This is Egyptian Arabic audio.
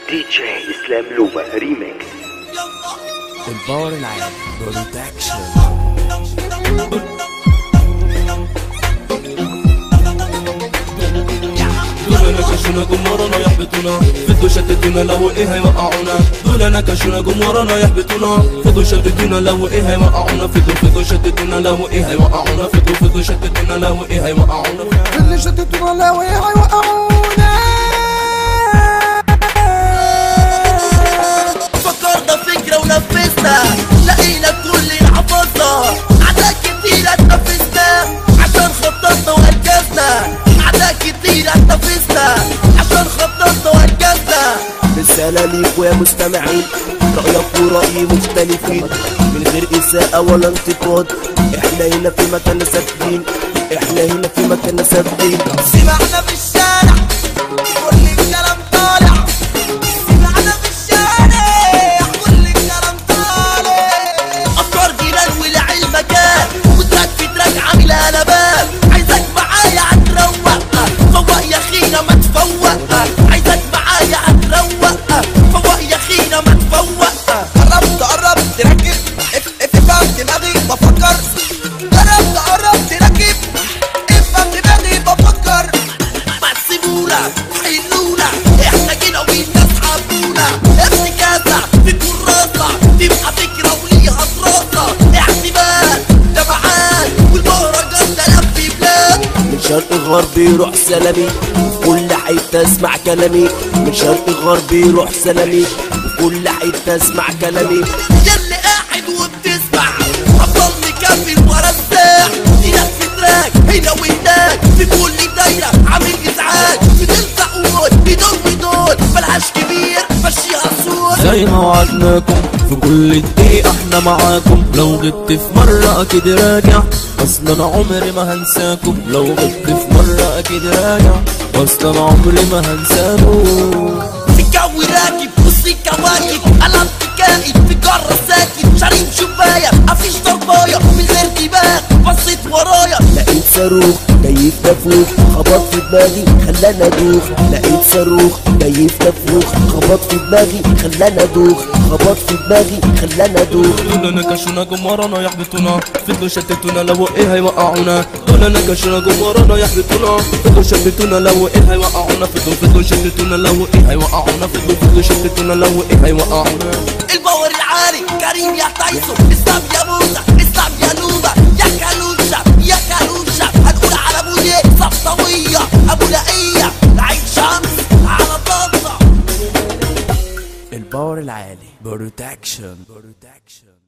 دي جي اسلام لوبا ريميكس الباور العالي برودكشن دول نكشونا جمهورنا يحبطونا فضوا شتتونا لو ايه هيوقعونا دول نكشونا جمهورنا يحبطونا فضوا شتتونا لو ايه هيوقعونا فضوا فضوا شتتونا لو ايه هيوقعونا فضوا فضوا شتتونا لو ايه هيوقعونا اللي شتتونا لو ايه هيوقعونا فكرنا فكرة ونفذنا لقينا كل العباطة أعداء كتير اتنفسنا عشان خططنا وأنجزنا أعداء كتير اتنفسنا عشان خططنا وأنجزنا رسالة ليكوا يا مستمعين رأيك ورأيي مختلفين من غير إساءة ولا انتقاد احنا هنا في مكان ثابتين احنا هنا في مكان ثابتين سمعنا في الشارع كل الكلام طالع سمعنا في الشارع كل الكلام طالع أفكار جيران ولع المكان وتراك في تراك عامل قلبان عايزك معايا هتروق فوق يا خينا ما تفوق عايزك معايا هتروق فوق يا خينا ما تفوق قربت قربت تركب اف اف فهم دماغي بفكر قربت قربت تركب افهم دماغي بفكر سيبونا حلونا احنا جينا والناس حبونا ارتكازة في كراسة تبقى فكرة وليها دراسة احتمال جماعات والمهرجان ده لف بلاد من شرق غربي روح سلامي وفي كل حتة اسمع كلامي من شرق غربي روح سلامي وفي كل حتة اسمع كلامي ياللي قاعد وبتسمع افضل مكمل ورا الساع ايدك في تراك هنا وهناك في كل دايرة عامل ازعاج بتلزق وموت بدون بدون ملهاش كبير مشيها صوت زي ما وعدناكم في كل دقيقة احنا معاكم لو غبت في مرة اكيد راجع اصلا عمري ما هنساكم لو غبت في مرة اكيد راجع اصلا عمري ما هنساكم في الجو راكب وسط الكواكب قلم كائن في جرة ساكن شارين شباية مفيش ضرباية من غير دماغ بصيت ورايا لقيت صاروخ جاي في نافوخ خبط في دماغي خلاني ادوخ لقيت صاروخ جاي في نافوخ خبط في دماغي خلاني ادوخ خبط في دماغي خلاني ادوخ دول نكشونا جمهورنا يحبطونا فضلوا شتتونا لو ايه هيوقعونا دول نكشونا جمهورنا يحبطونا فضلوا شتتونا لو ايه هيوقعونا فضلوا فضلوا شتتونا لو ايه هيوقعونا فضلوا فضلوا شتتونا لو ايه هيوقعونا الباور العالي كريم يا تايسون اسلام يا موسى اسلام يا نوبة يا كالوشة يا كالوشة هنقول على ابو ليه صفصوية ابو لقية عين شمس على طنطا الباور العالي برودكشن برودكشن